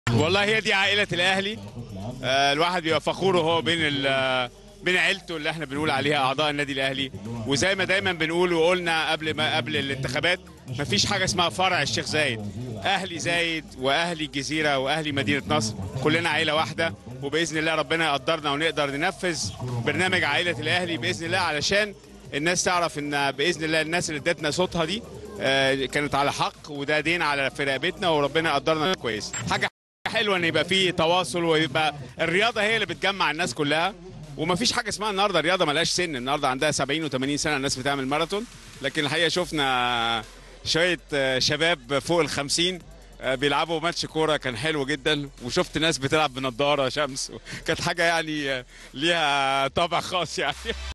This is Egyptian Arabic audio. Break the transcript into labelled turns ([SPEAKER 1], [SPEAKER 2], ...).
[SPEAKER 1] والله هي دي عائلة الأهلي آه، الواحد بيبقى فخور وهو بين ال- بين عيلته اللي احنا بنقول عليها أعضاء النادي الأهلي وزي ما دايما بنقول وقلنا قبل ما قبل الانتخابات مفيش حاجة اسمها فرع الشيخ زايد أهلي زايد وأهلي الجزيرة وأهلي مدينة نصر كلنا عيلة واحدة وبإذن الله ربنا يقدرنا ونقدر ننفذ برنامج عائلة الأهلي بإذن الله علشان الناس تعرف ان باذن الله الناس اللي ادتنا صوتها دي آه، كانت على حق وده دين على في رقبتنا وربنا يقدرنا كويس حاجه حلوه ان يبقى في تواصل ويبقى الرياضه هي اللي بتجمع الناس كلها ومفيش حاجه اسمها النهارده الرياضه ملهاش سن النهارده عندها 70 و80 سنه الناس بتعمل ماراثون لكن الحقيقه شفنا شويه آه، شباب فوق ال 50 آه، بيلعبوا ماتش كوره كان حلو جدا وشفت ناس بتلعب بنضاره شمس كانت حاجه يعني آه، ليها طابع خاص يعني